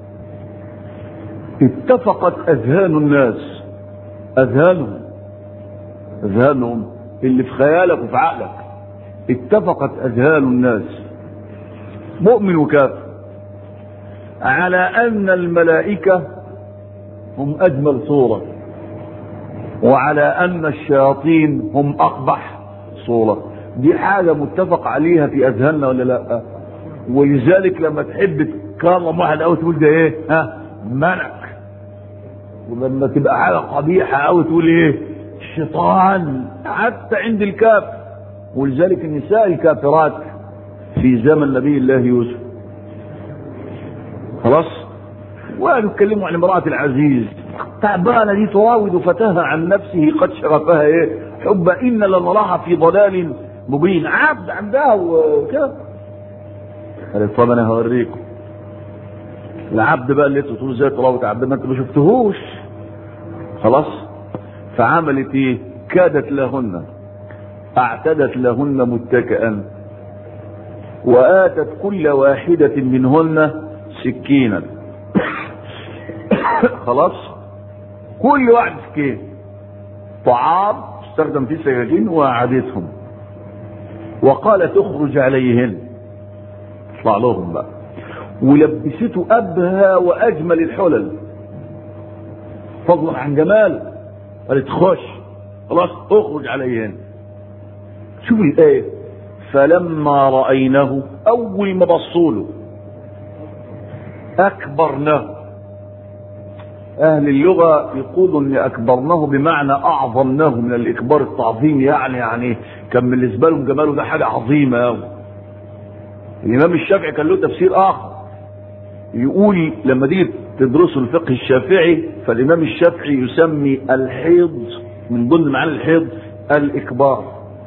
اتفقت اذهان الناس اذهانهم اذهانهم اللي في خيالك وفي عقلك اتفقت اذهان الناس مؤمن وكافر على ان الملائكه هم اجمل صوره وعلى ان الشياطين هم اقبح صوره دي حاجه متفق عليها في اذهاننا ولا لا ولذلك لما تحب تكرم واحد قوي تقول ده ايه ها ملك ولما تبقى حاجه قبيحه قوي تقول ايه الشيطان حتى عند الكافر ولذلك النساء الكافرات في زمن نبي الله يوسف خلاص وقالوا يتكلموا عن امرأة العزيز تعبانة دي تراود فتاها عن نفسه قد شغفها ايه حب إن لنراها في ضلال مبين عبد عندها وكده قالت طب انا هوريكم العبد بقى اللي انتوا تقولوا ازاي تراود عبد ما انتوا ما شفتهوش خلاص فعملت ايه كادت لهن اعتدت لهن متكئا واتت كل واحدة منهن سكينا خلاص كل واحد سكين طعام استخدم فيه سكاكين وقعدتهم وقال تخرج عليهن اطلع لهم بقى ولبسته ابهى واجمل الحلل فضلا عن جمال قالت خش خلاص اخرج عليهن شوف الايه فلما راينه اول ما بصوا له اكبرناه اهل اللغه يقولوا ان اكبرناه بمعنى اعظمناه من الاكبار التعظيم يعني يعني كان بالنسبه لهم جماله ده حاجه عظيمه قوي الامام الشافعي كان له تفسير اخر يقول لما تيجي تدرسوا الفقه الشافعي فالامام الشافعي يسمي الحيض من ضمن معاني الحيض الاكبار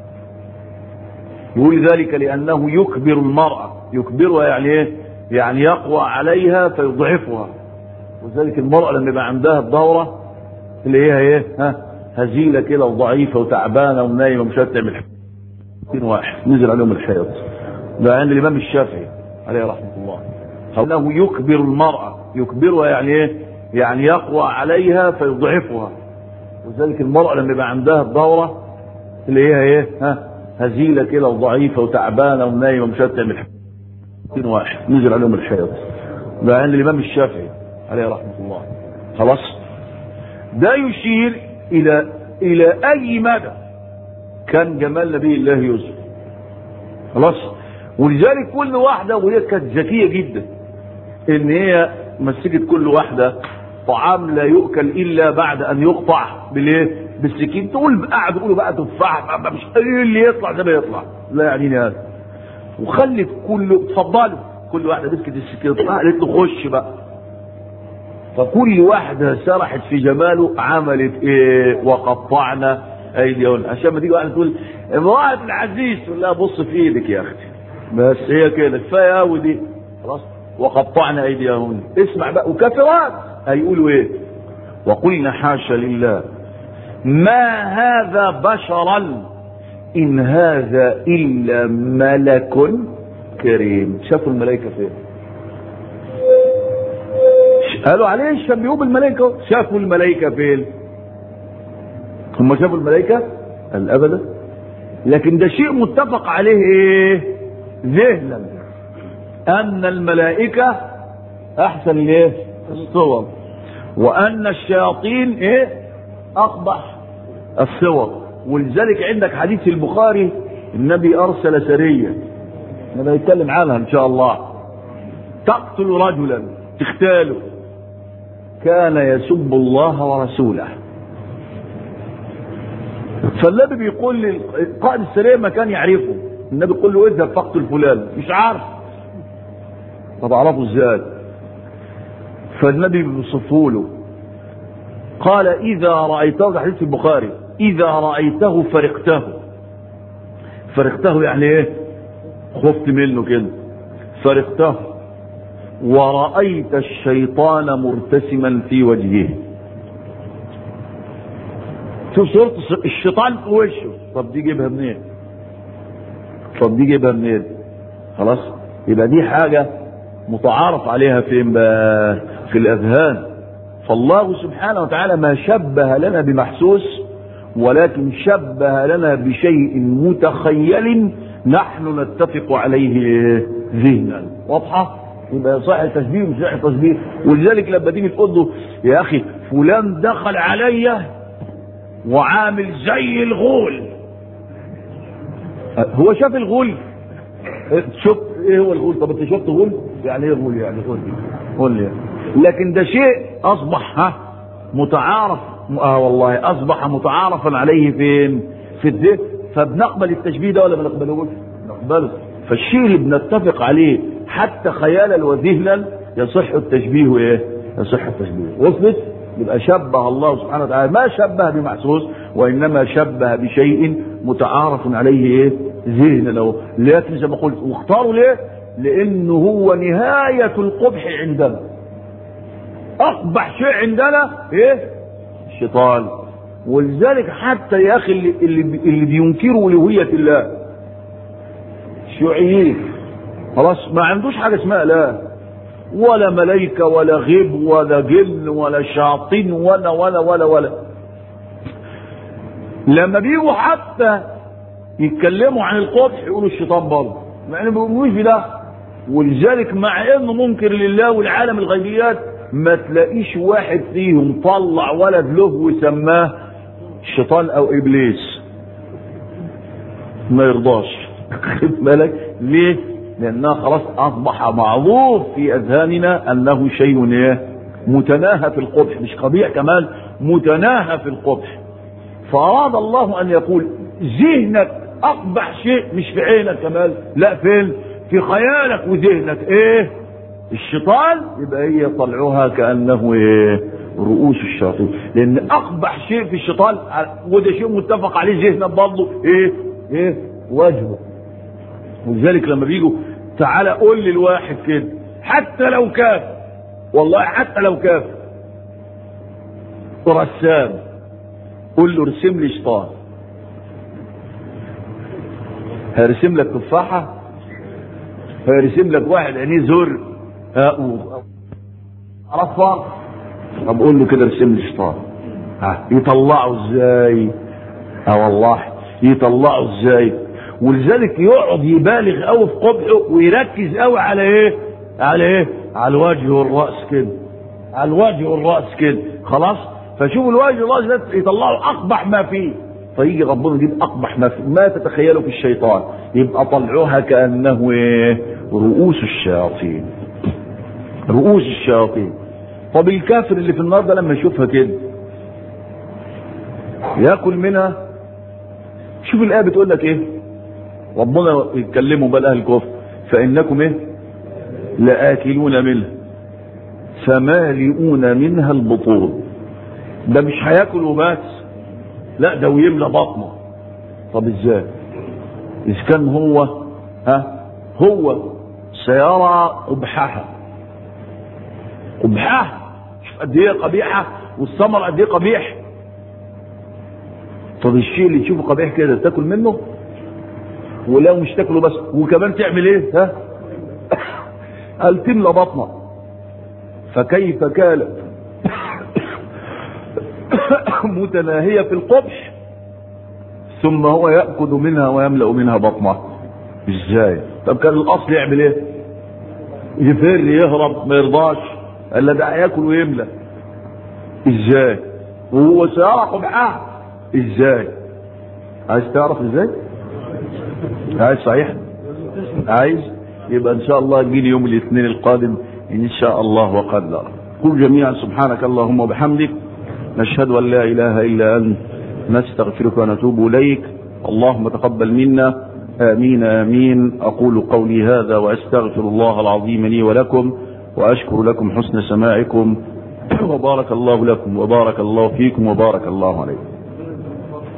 يقول ذلك لانه يكبر المراه يكبرها يعني ايه يعني يقوى عليها فيضعفها وذلك المرأة لما يبقى عندها الدورة اللي هي ايه ها هزيلة كده وضعيفة وتعبانة ونايمة مش هتعمل حاجة واحد نزل عليهم الحيض ده عند الإمام الشافعي عليه رحمة الله أنه يكبر المرأة يكبرها يعني ايه يعني يقوى عليها فيضعفها وذلك المرأة لما يبقى عندها الدورة اللي هي ايه ها هزيلة كده وضعيفة وتعبانة ونايمة مش هتعمل حاجة واحد نزل عليهم الحيض ده عند الإمام الشافعي عليه رحمة الله خلاص ده يشير إلى إلى أي مدى كان جمال نبي الله يوسف خلاص ولذلك كل واحدة وهي كانت ذكية جدا إن هي مسكت كل واحدة طعام لا يؤكل إلا بعد أن يقطع بالإيه؟ بالسكين تقول قاعد يقولوا بقى تفاح مش إيه اللي يطلع زي ما يطلع لا يعنيني هذا وخلت كله اتفضلوا كل واحدة مسكت السكين قالت له خش بقى فكل واحدة سرحت في جماله عملت ايه وقطعنا ايديهن عشان ما تيجي واحدة تقول امرأة العزيز تقول لها بص في ايدك يا اختي بس هي كده كفاية قوي دي خلاص وقطعنا ايديهن اسمع بقى وكافرات هيقولوا ايه وقلنا حاشا لله ما هذا بشرا ان هذا الا ملك كريم شافوا الملائكة فين قالوا عليه شبهوه بالملائكة شافوا الملائكة فين هم شافوا الملائكة قال ابدا لكن ده شيء متفق عليه ايه ذهنا ان الملائكة احسن الايه الصور وان الشياطين ايه اقبح الصور ولذلك عندك حديث في البخاري النبي ارسل سرية انا بنتكلم عنها ان شاء الله تقتل رجلا تختاله كان يسب الله ورسوله فالنبي بيقول قائد السرية ما كان يعرفه النبي يقول له اذهب فاقتل فلان مش عارف طب اعرفه ازاي فالنبي بيوصفه له قال اذا رايته ده حديث البخاري إذا رأيته فرقته فرقته يعني إيه خفت منه كده فرقته ورأيت الشيطان مرتسما في وجهه شوف صورة الشيطان في وشه طب دي جيبها منين طب دي جيبها منين خلاص يبقى دي حاجة متعارف عليها فين بقى في الأذهان فالله سبحانه وتعالى ما شبه لنا بمحسوس ولكن شبه لنا بشيء متخيل نحن نتفق عليه ذهنا واضحة يبقى صح التشبيه مش صح التشبيه ولذلك لما تيجي تقول له يا اخي فلان دخل عليا وعامل زي الغول هو شاف الغول شفت ايه هو الغول طب انت شفت غول يعني ايه غول يعني قول لي قول لي لكن ده شيء اصبح ها متعارف اه والله اصبح متعارفا عليه فين في الذهن فبنقبل التشبيه ده ولا ما نقبلوش نقبله فالشيء اللي بنتفق عليه حتى خيالا وذهنا يصح التشبيه ايه يصح التشبيه وصلت يبقى شبه الله سبحانه وتعالى ما شبه بمحسوس وانما شبه بشيء متعارف عليه ايه ذهن له لكن زي ما قلت واختاروا ليه لانه هو نهاية القبح عندنا اقبح شيء عندنا ايه الشيطان ولذلك حتى يا اخي اللي, اللي, اللي بينكروا الوهية الله الشيوعيين خلاص ما عندوش حاجة اسمها لا ولا ملائكة ولا غيب ولا جن ولا شياطين ولا ولا ولا ولا لما بيجوا حتى يتكلموا عن القبح يقولوا الشيطان برضه مع انه ما بيقولوش بده ولذلك مع انه منكر لله والعالم الغيبيات ما تلاقيش واحد فيهم طلع ولد له وسماه الشيطان او ابليس ما يرضاش خد بالك ليه لانها خلاص اصبح معروف في اذهاننا انه شيء ايه متناهى في القبح مش قبيح كمان متناهى في القبح فاراد الله ان يقول ذهنك اقبح شيء مش في عينك كمان لا فين في خيالك وذهنك ايه الشيطان يبقى هي طلعوها كانه ايه رؤوس الشياطين لان اقبح شيء في الشيطان وده شيء متفق عليه ذهنك برضه ايه ايه وجهه ولذلك لما بيجوا تعالى قول لي الواحد كده حتى لو كاف والله حتى لو كاف رسام قول له ارسم لي شيطان هيرسم لك تفاحة هيرسم لك واحد عينيه زر عرفها طب قول له كده ارسم لي شيطان ها يطلعه ازاي اه والله يطلعه ازاي ولذلك يقعد يبالغ قوي في قبحه ويركز قوي على ايه على ايه على الوجه والراس كده على الوجه والراس كده خلاص فشوف الوجه والراس ده يطلعوا اقبح ما فيه فيجي ربنا يجيب اقبح ما فيه ما تتخيله في الشيطان يبقى طلعوها كانه ايه رؤوس الشياطين رؤوس الشياطين طب الكافر اللي في النار ده لما يشوفها كده ياكل منها شوف الايه بتقول لك ايه ربنا يتكلموا بقى اهل الكفر فانكم ايه لاكلون منها فمالئون منها البطون ده مش هياكل وبس لا ده ويملى بطنه طب ازاي اذا كان هو ها هو سيرى قبحها قبحها شوف قد ايه قبيحه والثمر قد ايه قبيح طب الشيء اللي تشوفه قبيح كده تاكل منه ولو مش تاكله بس وكمان تعمل ايه ها قال تملى بطنك فكيف كانت متناهية في القبح ثم هو يأكل منها ويملأ منها بطنه ازاي طب كان الاصل يعمل ايه يفر يهرب ما يرضاش الا ده هياكل ويملى ازاي وهو سيرى قبحها ازاي عايز تعرف ازاي عايز صحيح عايز يبقى ان شاء الله تجيني يوم الاثنين القادم ان شاء الله وقدر قل جميعا سبحانك اللهم وبحمدك نشهد ان لا اله الا انت نستغفرك ونتوب اليك اللهم تقبل منا امين امين اقول قولي هذا واستغفر الله العظيم لي ولكم واشكر لكم حسن سماعكم وبارك الله لكم وبارك الله فيكم وبارك الله عليكم